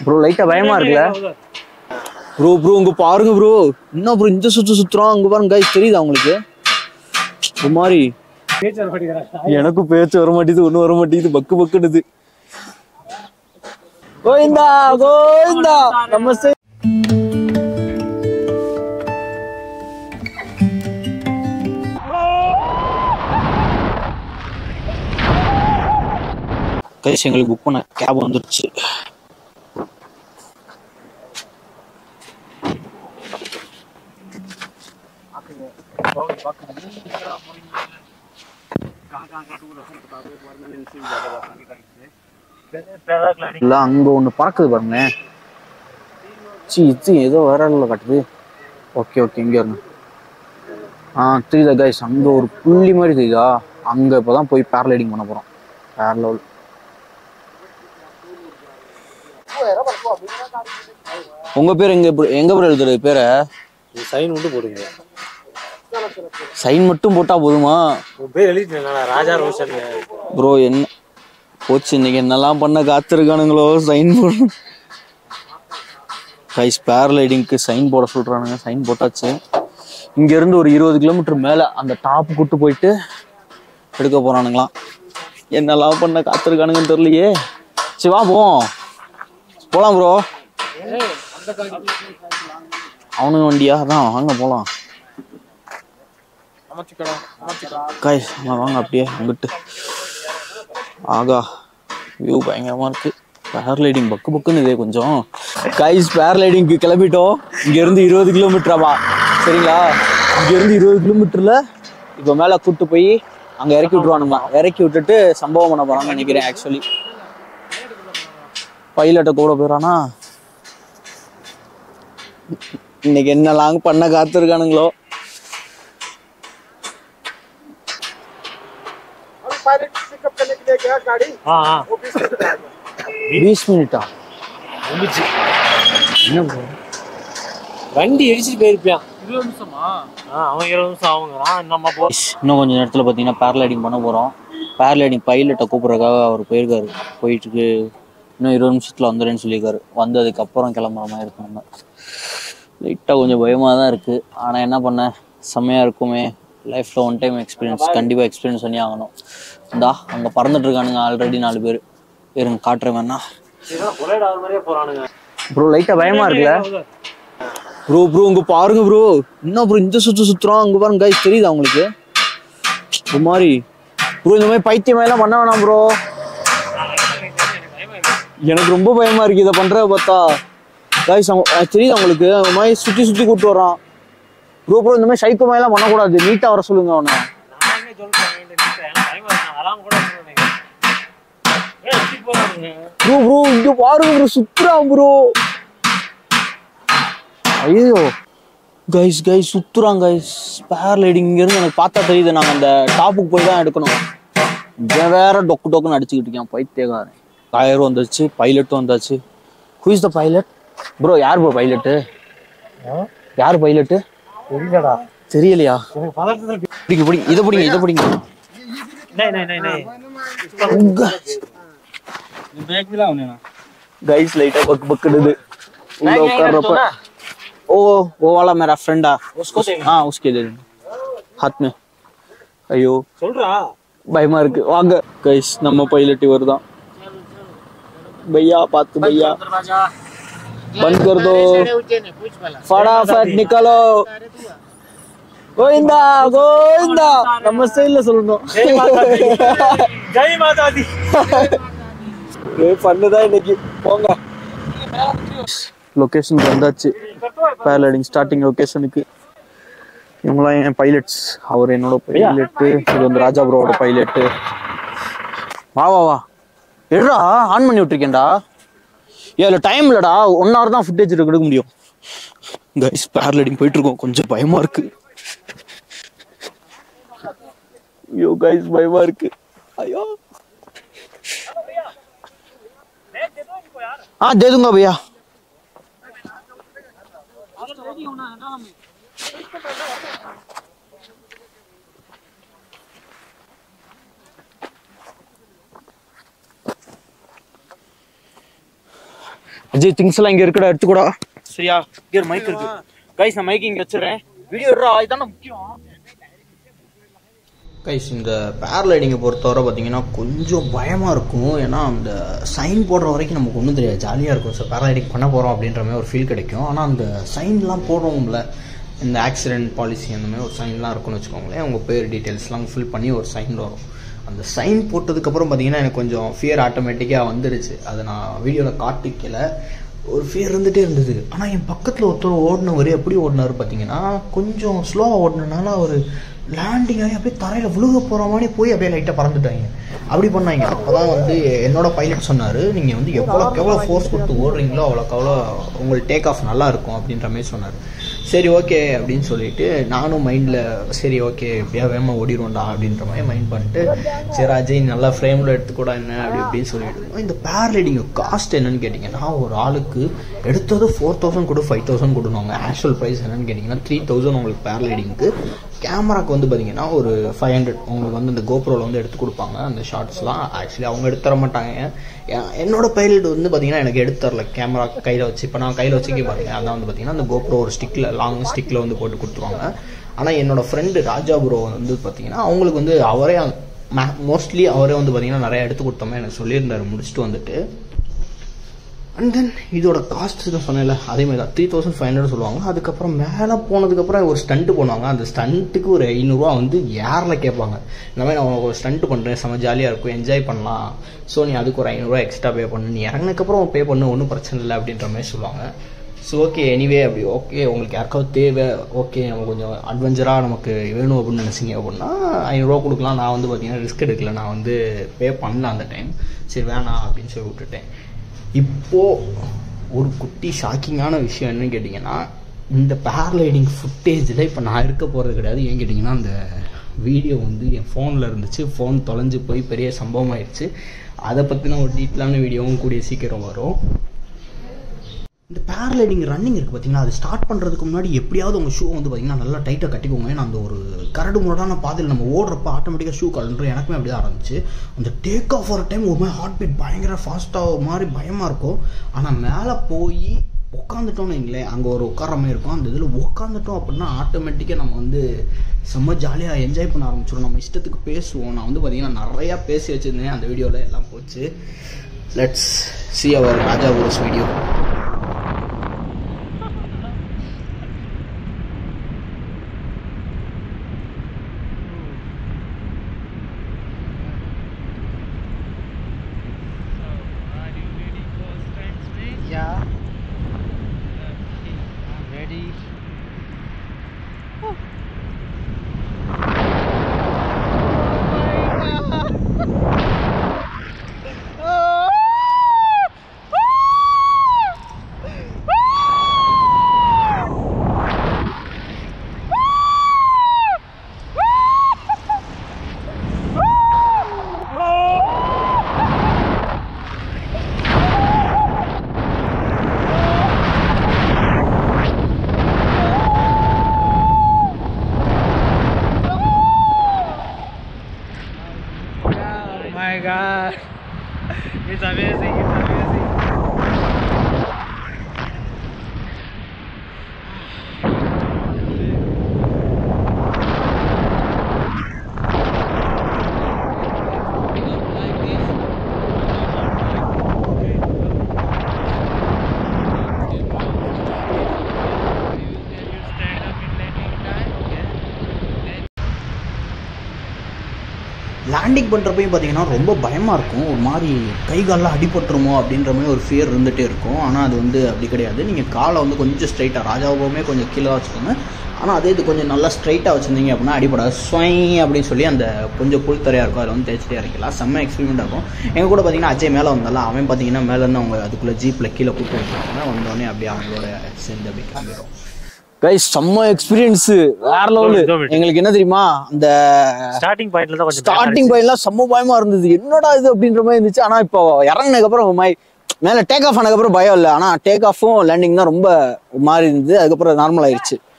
Bro லைட்டா பயமா இருக்குல்ல ப்ரோ ப்ரோ இங்க பாருங்க ப்ரோ என்ன ப்ரோ இந்த சுத்து சுத்துறோம் அங்க பாருங்க guys தெரியுதா உங்களுக்கு ஒரு மாதிரி எனக்கும் பேச்சு வர மாட்டேங்குது ஒண்ணும் வர மாட்டேங்குது பக்கு பக்குனுது கோவிந்தா கோவிந்தா நமஸ்தே கைஸ் எங்களுக்கு புக் பண்ண கேப் வந்துருச்சு இல்ல அங்க ஒண்ணு பறக்குது பாருங்க சி இது ஏதோ வேற இடத்துல காட்டுது ஓகே ஓகே இங்க இருங்க ஆ தெரியுதா கைஸ் அங்க ஒரு புள்ளி மாதிரி தெரியுதா அங்க இப்பதான் போய் பேரலைடிங் பண்ண போறோம் வேற லெவல் உங்க பேர் எங்க bro- எங்க பேர் எழுதுறது பேரை சைன் மட்டும் போடுங்க சைன் மட்டும் போட்டா போதுமா உன் பேர் எழுதிட்டேன் ராஜா ரோஷன் ப்ரோ என்ன போச்சு இன்னைக்கு என்னெல்லாம் பண்ண காத்திருக்கானுங்களோ சைன் போட கைஸ் பேரலைடிங்க்கு சைன் போட சொல்றானுங்க சைன் போட்டாச்சு இங்க இருந்து ஒரு இருபது கிலோமீட்டர் மேல அந்த டாப் கூட்டு போயிட்டு எடுக்க போறானுங்களாம் என்னெல்லாம் பண்ண காத்திருக்கானுங்கன்னு தெரியலையே சரி வா போவோம் போலாம் ப்ரோ அவனுங்க வண்டியா அதான் வாங்க போலாம் காய் வாங்க அப்படியே அங்கிட்டு ஆகா வியூ பயங்கரமா இருக்கு பேரலைடிங் பக்கு பக்குன்னு இதே கொஞ்சம் கைஸ் பேரலைடிங்க்கு கிளம்பிட்டோம் இங்க இருந்து இருபது கிலோமீட்டராவா சரிங்களா இங்க இருந்து இருபது கிலோமீட்டர்ல இப்போ மேல கூட்டு போய் அங்க இறக்கி விட்டுருவானுமா இறக்கி விட்டுட்டு சம்பவம் பண்ண போறான்னு நினைக்கிறேன் ஆக்சுவலி பைலட்டை கூட போயிடறானா இன்னைக்கு என்ன லாங் பண்ண காத்திருக்கானுங்களோ ஆ ஆ பீஸ் மினிட்டா என்ன bro? வண்டி இடிச்சிட்டு போயிருப்பியான் இருபது நிமிஷமா ஆ அவன் இருபது நிமிஷம் ஆகுங்கிறான் நம்ம போ Guys, இன்னும் கொஞ்சம் நேரத்தில் பார்த்தீங்கன்னா பேரலைடிங் பண்ண போகிறோம் பேரலைடிங் பைலட்டை கூப்பிட்றதுக்காக அவர் போயிருக்காரு போயிட்டு இன்னும் இருபது நிமிஷத்தில் வந்துடுறேன்னு சொல்லியிருக்காரு வந்ததுக்கப்புறம் கிளம்புற மாதிரி இருக்கும் நம்ம லைட்டாக கொஞ்சம் பயமாக தான் இருக்குது ஆனால் என்ன பண்ண செம்மையாக இருக்குமே லைஃப்பில் ஒன் டைம் எக்ஸ்பீரியன்ஸ் கண்டிப்பாக எக்ஸ்பீரியன்ஸ் பண்ணி ஆகணும் இந்தா அங்கே பறந்துட்டு இருக்கானுங்க ஆல்ரெடி நாலு பேர் இருங்க காட்டுறேன் வேணா புலைட் ஆகிற மாதிரியே போறானுங்க ப்ரோ லைட்டாக பயமாக இருக்குல்ல ப்ரோ ப்ரோ இங்க பாருங்க ப்ரோ என்ன ப்ரோ இந்த சுத்து சுத்துறோம் அங்க பாருங்க கைஸ் தெரியுதா உங்களுக்கு ஒரு மாதிரி ப்ரோ இந்த மாதிரி பைத்தியம் எல்லாம் பண்ண வேணாம் ப்ரோ எனக்கு ரொம்ப பயமா இருக்கு இதை பண்றத பார்த்தா கைஸ் தெரியுதா உங்களுக்கு அந்த மாதிரி சுத்தி சுத்தி கூட்டு வரான் ப்ரோ ப்ரோ இந்த மாதிரி சைக்கோ எல்லாம் பண்ணக்கூடாது நீட்டா வர சொல்லுங்க அவனை நான் எங்க சொல்றேன் டைம் அலாம் கூட சொல்றேன் ஏய் சுத்தி போறானுங்க ப்ரோ ப்ரோ இங்க பாருங்க ப்ரோ சுத்துறான் ப்ரோ ஐயோ கைஸ் கைஸ் சுத்துறான் கைஸ் பேரலைடிங் இங்க இருந்து எனக்கு பார்த்தா தெரியுது நாங்க அந்த டாப்புக்கு போய் தான் எடுக்கணும் இவன் வேற டொக்கு டொக்குன்னு அடிச்சுக்கிட்டு இருக்கான் பைத்தியக்காரன் டயரும் வந்துருச்சு பைலட்டும் வந்தாச்சு who is the pilot bro யார் ப்ரோ பைலட்டு யார் பைலட்டு தெரியலடா தெரியலையா எனக்கு பதட்டத்துல பிடிங்க பிடிங்க இதை பிடிங்க இதை பிடிங்க நை நை நை நை बैग मिला उन्हें ना கைஸ் லைட்டா பக்கு பக்குடுது உள்ள उतरறப்ப ओ वो वाला मेरा फ्रेंड है उसको दे हाँ उसके दे देंगे हाथ में ஐயோ சொல்றா பயமா இருக்கு வாங்க கைஸ் நம்ம பைலட் இவர் தான் भैया பார்த்து भैया दरवाजा बंद कर दो फटाफट निकलो கோவிந்தா கோவிந்தா நம்ம ஸ்டைல்ல சொல்லணும் जय माता दी जय माता दी ஏய் பண்ணுதான் இன்னைக்கு போங்க லொகேஷனுக்கு வந்தாச்சு பேரலைடிங் ஸ்டார்டிங் லொகேஷனுக்கு இவங்களாம் என் பைலட்ஸ் அவர் என்னோட பைலட்டு இது வந்து ராஜா ப்ரோவோட பைலட்டு வா வா வா எடுடா ஆன் பண்ணி விட்டுருக்கேன்டா ஏல டைம் இல்லடா ஒன் ஹவர் தான் ஃபுட்டேஜ் எடுக்க முடியும் கைஸ் பேரலைடிங் போயிட்டு இருக்கோம் கொஞ்சம் பயமா இருக்கு ஐயோ கைஸ் பயமா இருக்கு ஐயோ हाँ दे दूंगा भैया அஜய் திங்ஸ் எல்லாம் இங்க இருக்குடா எடுத்துக்கூடா சரியா இங்க மைக் இருக்கு கைஸ் நான் மைக் இங்க வச்சிடுறேன் வீடியோ எடுறா இதான முக்கியம் கைஸ் இந்த பேரலைடிங்கை பொறுத்தவரை பார்த்தீங்கன்னா கொஞ்சம் பயமாக இருக்கும் ஏன்னா அந்த சைன் போடுற வரைக்கும் நமக்கு ஒன்றும் தெரியாது ஜாலியாக இருக்கும் ஸோ பேரலைடிங் பண்ண போகிறோம் அப்படின்ற மாதிரி ஒரு ஃபீல் கிடைக்கும் ஆனால் அந்த சைன்லாம் போடுறோம்ல இந்த ஆக்சிடென்ட் பாலிசி அந்த மாதிரி ஒரு சைன்லாம் இருக்கும்னு வச்சுக்கோங்களேன் உங்கள் பேர் டீட்டெயில்ஸ்லாம் ஃபில் பண்ணி ஒரு சைன் வரும் அந்த சைன் போட்டதுக்கப்புறம் பார்த்தீங்கன்னா எனக்கு கொஞ்சம் ஃபியர் ஆட்டோமேட்டிக்காக வந்துருச்சு அதை நான் வீடியோவில் காட்டிக்கல ஒரு ஃபியர் இருந்துகிட்டே இருந்தது ஆனால் என் பக்கத்தில் ஒருத்தர் ஓடினவர் எப்படி ஓடினார் பார்த்தீங்கன்னா கொஞ்சம் ஸ்லோவாக ஓடினனால அவர் லேண்டிங் ஆகி அப்படியே தரையில் விழுக போகிற மாதிரி போய் அப்படியே லைட்டாக பறந்துட்டாங்க அப்படி பண்ணாங்க அப்போ தான் வந்து என்னோட பைலட் சொன்னார் நீங்கள் வந்து எவ்வளோக்கு எவ்வளோ ஃபோர்ஸ் கொடுத்து ஓடுறீங்களோ அவ்வளோக்கு அவ்வளோ உங்களுக்கு டேக் ஆஃப் நல்லா இருக்கும் அப்படின்ற மாதிரி சொன்னார் சரி ஓகே அப்படின்னு சொல்லிட்டு நானும் மைண்டில் சரி ஓகே எப்படியா வேகமாக ஓடிடுவோம்டா அப்படின்ற மாதிரி மைண்ட் பண்ணிட்டு சரி அஜய் நல்லா ஃப்ரேமில் எடுத்துக்கூடா என்ன அப்படி இப்படின்னு சொல்லிட்டு இந்த பேரலைடிங் காஸ்ட் என்னன்னு கேட்டிங்கன்னா ஒரு ஆளுக்கு எடுத்தது ஃபோர் தௌசண்ட் கொடு ஃபைவ் தௌசண்ட் கொடுனாங்க ஆக்சுவல் ப்ரைஸ் என்னன்னு கேட்டிங்கன்னா த்ரீ தௌசண்ட் உங்களுக்கு பேரலைடிங்க்கு கேமராக்கு வந்து பார்த்தீங்கன்னா ஒரு ஃபைவ் ஹண்ட்ரட் உங்களுக்கு வந்து இந்த கோப்ரோவில் வந்து எடுத்து கொடுப்பாங்க அந்த ஷார்ட்ஸ்லாம் ஆக்சுவலி அவங்க எடுத்து தர மாட்டாங்க எ- என்னோட பைலட் வந்து பார்த்தீங்கன்னா எனக்கு எடுத்து தரல கேமரா கையில் வச்சு இப்போ நான் கையில் வச்சுக்க பாருங்க அதான் வந்து பார்த்தீங்கன்னா அந்த கோப்ரோ ஒரு ஸ்டிக்கில் லாங் ஸ்டிக்கில் வந்து போட்டு கொடுத்துருவாங்க ஆனால் என்னோட ஃப்ரெண்டு ராஜா ப்ரோ வந்து பார்த்தீங்கன்னா அவங்களுக்கு வந்து அவரே மோஸ்ட்லி அவரே வந்து பார்த்தீங்கன்னா நிறைய எடுத்து கொடுத்தோமே எனக்கு சொல்லியிருந்தாரு முடிச்சுட்டு வந்துட்டு அண்ட் தென் இதோட காஸ்ட் தான் சொன்னேன்ல அதே மாதிரி தான் த்ரீ தௌசண்ட் ஃபைவ் ஹண்ட்ரட் சொல்லுவாங்க அதுக்கப்புறம் மேலே போனதுக்கப்புறம் ஒரு ஸ்டண்ட்டு பண்ணுவாங்க அந்த ஸ்டண்ட்டுக்கு ஒரு ஐநூறுரூவா வந்து ஏரில் கேட்பாங்க இந்த மாதிரி நான் உனக்கு ஒரு ஸ்டண்ட் பண்ணுறேன் செம்ம ஜாலியாக இருக்கும் என்ஜாய் பண்ணலாம் ஸோ நீ அதுக்கு ஒரு ஐநூறுரூவா எக்ஸ்ட்ரா பே பண்ணு நீ இறங்கினதுக்கப்புறம் பே பண்ணு ஒன்றும் பிரச்சனை இல்லை அப்படின்ற மாதிரி சொல்லுவாங்க ஸோ ஓகே எனிவே அப்படி ஓகே உங்களுக்கு யாருக்காவது தேவை ஓகே நம்ம கொஞ்சம் அட்வென்ச்சராக நமக்கு வேணும் அப்படின்னு நினச்சிங்க அப்படின்னா ஐநூறுரூவா கொடுக்கலாம் நான் வந்து பார்த்தீங்கன்னா ரிஸ்க் எடுக்கல நான் வந்து பே பண்ணல அந்த டைம் சரி வேணாம் அப்படின்னு சொல்லி விட்டுட்டேன் இப்போ ஒரு குட்டி ஷாக்கிங்கான விஷயம் என்னன்னு கேட்டிங்கன்னா இந்த பேரலைடிங் ஃபுட்டேஜில் இப்போ நான் இருக்க போகிறது கிடையாது ஏன் கேட்டிங்கன்னா அந்த வீடியோ வந்து என் ஃபோனில் இருந்துச்சு ஃபோன் தொலைஞ்சு போய் பெரிய சம்பவம் ஆயிடுச்சு அதை பற்றின ஒரு டீட்டெயிலான வீடியோவும் கூடிய சீக்கிரம் வரும் இந்த பேரலைடிங் ரன்னிங் இருக்குது பார்த்தீங்களா அது ஸ்டார்ட் பண்ணுறதுக்கு முன்னாடி எப்படியாவது உங்கள் ஷூ வந்து பார்த்தீங்கன்னா நல்லா டைட்டாக கட்டிக்கோங்க ஏன்னா அந்த ஒரு கரடு முரடான பாதையில் நம்ம ஓடுறப்ப ஆட்டோமேட்டிக்காக ஷூ கலண்டுரும் எனக்குமே அப்படி தான் ஆரம்பிச்சு அந்த டேக் ஆஃப் ஒரு டைம் ஒரு மாதிரி ஹார்ட் பீட் பயங்கர ஃபாஸ்ட்டாக ஒரு மாதிரி பயமாக இருக்கும் ஆனால் மேலே போய் உட்காந்துட்டோம்னு வைங்களேன் அங்கே ஒரு உட்கார மாதிரி இருக்கும் அந்த இதில் உட்காந்துட்டோம் அப்படின்னா ஆட்டோமேட்டிக்காக நம்ம வந்து செம்ம ஜாலியாக என்ஜாய் பண்ண ஆரம்பிச்சிடும் நம்ம இஷ்டத்துக்கு பேசுவோம் நான் வந்து பார்த்தீங்கன்னா நிறையா பேசி வச்சுருந்தேன் அந்த வீடியோவில் எல்லாம் போச்சு லெட்ஸ் சி அவர் ராஜா ஊரஸ் video Are you ready for stunts, mate? Yeah, Okay. I'm ready. Oh my god. It's amazing, it's amazing. Stand up in landing time, okay? Landing பண்ணுறப்பையும் பார்த்தீங்கன்னா ரொம்ப பயமாக இருக்கும் ஒரு மாதிரி கை கால்லாம் அடிபட்டுருமோ அப்படின்ற மாதிரி ஒரு ஃபியர் இருந்துகிட்டே இருக்கும் ஆனால் அது வந்து அப்படி கிடையாது நீங்கள் காலை வந்து கொஞ்சம் ஸ்ட்ரைட்டாக ராஜாவுமே கொஞ்சம் கீழே வச்சுக்கோங்க ஆனால் அதே இது கொஞ்சம் நல்லா ஸ்ட்ரைட்டாக வச்சுருந்தீங்க அப்படின்னா அடிபடாது ஸ்வை அப்படின்னு சொல்லி அந்த கொஞ்சம் புல்தரையாக இருக்கும் அதில் வந்து தேய்ச்சிட்டே இறக்கலாம் செம்ம எக்ஸ்பீரியமெண்ட் இருக்கும் எங்கள் கூட பார்த்தீங்கன்னா அஜய் மேலே வந்தால அவன் பார்த்தீங்கன்னா மேலேருந்து அவங்க அதுக்குள்ளே ஜீப்பில் கீழே கூப்பிட்டு வச்சுருக்காங்க வந்தோடனே அப்படியே அவங்களோட சேர்ந்து அப்படி கிளம்பிடும் கைஸ் செம்ம எக்ஸ்பீரியன்ஸ் வேற லெவலு. எங்களுக்கு என்ன தெரியுமா அந்த ஸ்டார்டிங் பாயிண்ட்ல தான் கொஞ்சம் ஸ்டார்டிங் பாயிண்ட்லாம் செம்ம பயமா இருந்தது என்னடா இது அப்படின்ற மாதிரி இருந்துச்சு ஆனா இப்போ இறங்கினதுக்கு அப்புறம் ஒரு மாதிரி மேல டேக் ஆஃப் ஆனதுக்கு அப்புறம் பயம் இல்லை ஆனா டேக் ஆஃபும் லேண்டிங் தான் ரொம்ப மாறி இருந்தது அதுக்கப்புறம் நார்மல் ஆயிருச்சு